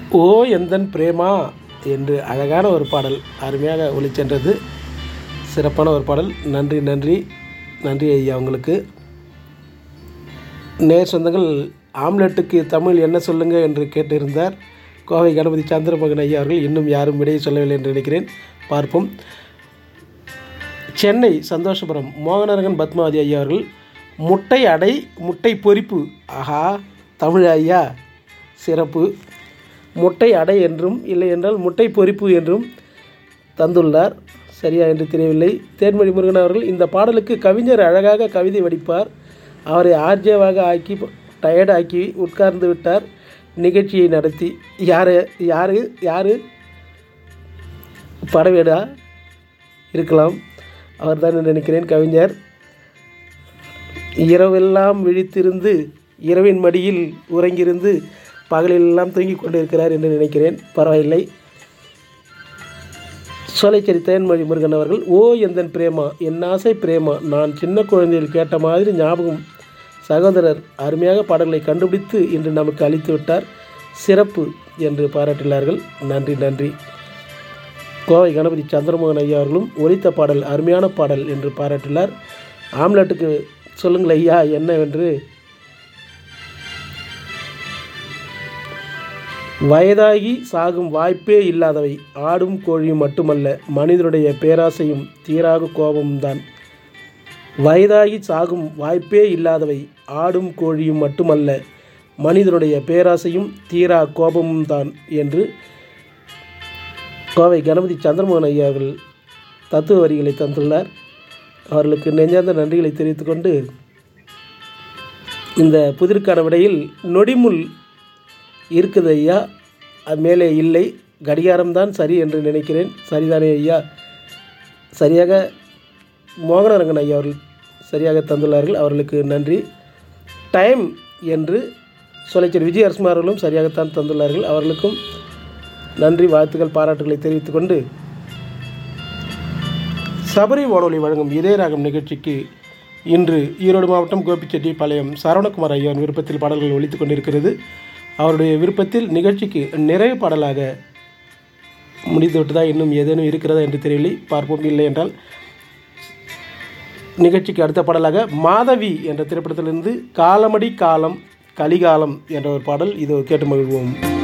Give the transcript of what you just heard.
ஓ எந்தன் பிரேமா என்று அழகான ஒரு பாடல் அருமையாக ஒளிச்சென்றது சிறப்பான ஒரு பாடல் நன்றி நன்றி நன்றி ஐயா உங்களுக்கு நேர் சொந்தங்கள் ஆம்லெட்டுக்கு தமிழ் என்ன சொல்லுங்க என்று கேட்டிருந்தார் கோவை கணபதி சந்திரமோகன் ஐயா அவர்கள் இன்னும் யாரும் விடையை சொல்லவில்லை என்று நினைக்கிறேன் பார்ப்போம் சென்னை சந்தோஷபுரம் மோகனரகன் பத்மாவதி ஐயா அவர்கள் முட்டை அடை முட்டை பொரிப்பு ஆஹா தமிழ் ஐயா சிறப்பு முட்டை அடை என்றும் இல்லை என்றால் முட்டை பொரிப்பு என்றும் தந்துள்ளார் சரியா என்று தெரியவில்லை தேன்மொழி முருகன் அவர்கள் இந்த பாடலுக்கு கவிஞர் அழகாக கவிதை வடிப்பார் அவரை ஆர்ஜேவாக ஆக்கி டயர்ட் ஆக்கி உட்கார்ந்து விட்டார் நிகழ்ச்சியை நடத்தி யார் யார் யார் படவேடா இருக்கலாம் அவர்தான் நினைக்கிறேன் கவிஞர் இரவெல்லாம் விழித்திருந்து இரவின் மடியில் உறங்கியிருந்து பகலிலெல்லாம் தூங்கிக் கொண்டிருக்கிறார் என்று நினைக்கிறேன் பரவாயில்லை சோலைச்சேரி தேன்மொழி முருகன் அவர்கள் ஓ எந்தன் பிரேமா என் ஆசை பிரேமா நான் சின்ன குழந்தையில் கேட்ட மாதிரி ஞாபகம் சகோதரர் அருமையாக பாடல்களை கண்டுபிடித்து இன்று நமக்கு அளித்து விட்டார் சிறப்பு என்று பாராட்டினார்கள் நன்றி நன்றி கோவை கணபதி சந்திரமோகன் ஐயா அவர்களும் ஒலித்த பாடல் அருமையான பாடல் என்று பாராட்டினார் ஆம்லெட்டுக்கு சொல்லுங்கள் ஐயா என்னவென்று வயதாகி சாகும் வாய்ப்பே இல்லாதவை ஆடும் கோழியும் மட்டுமல்ல மனிதனுடைய பேராசையும் தீராக கோபமும் தான் வயதாகி சாகும் வாய்ப்பே இல்லாதவை ஆடும் கோழியும் மட்டுமல்ல மனிதனுடைய பேராசையும் தீரா கோபமும் தான் என்று கோவை கணபதி சந்திரமோகன் ஐயா அவர்கள் தத்துவ வரிகளை தந்துள்ளார் அவர்களுக்கு நெஞ்சார்ந்த நன்றிகளை தெரிவித்துக்கொண்டு இந்த புதிர்க்கான விடையில் நொடிமுள் இருக்குது ஐயா அது மேலே இல்லை கடிகாரம்தான் சரி என்று நினைக்கிறேன் சரிதானே ஐயா சரியாக மோகனரங்கன் ஐயா அவர்கள் சரியாக தந்துள்ளார்கள் அவர்களுக்கு நன்றி டைம் என்று சொலைச்சர் விஜய் அரசுமார் அவர்களும் சரியாகத்தான் தந்துள்ளார்கள் அவர்களுக்கும் நன்றி வாழ்த்துக்கள் பாராட்டுகளை தெரிவித்துக்கொண்டு சபரி வானொலி வழங்கும் இதயராகம் நிகழ்ச்சிக்கு இன்று ஈரோடு மாவட்டம் கோபிச்செட்டிப்பாளையம் சரவணகுமார் ஐயாவின் விருப்பத்தில் பாடல்கள் ஒலித்துக் கொண்டிருக்கிறது அவருடைய விருப்பத்தில் நிகழ்ச்சிக்கு நிறைவு பாடலாக முடிந்துவிட்டதா இன்னும் ஏதேனும் இருக்கிறதா என்று தெரியவில்லை பார்ப்போம் இல்லை என்றால் நிகழ்ச்சிக்கு அடுத்த பாடலாக மாதவி என்ற திரைப்படத்திலிருந்து காலமடி காலம் கலிகாலம் என்ற ஒரு பாடல் இது கேட்டு மகிழ்வோம்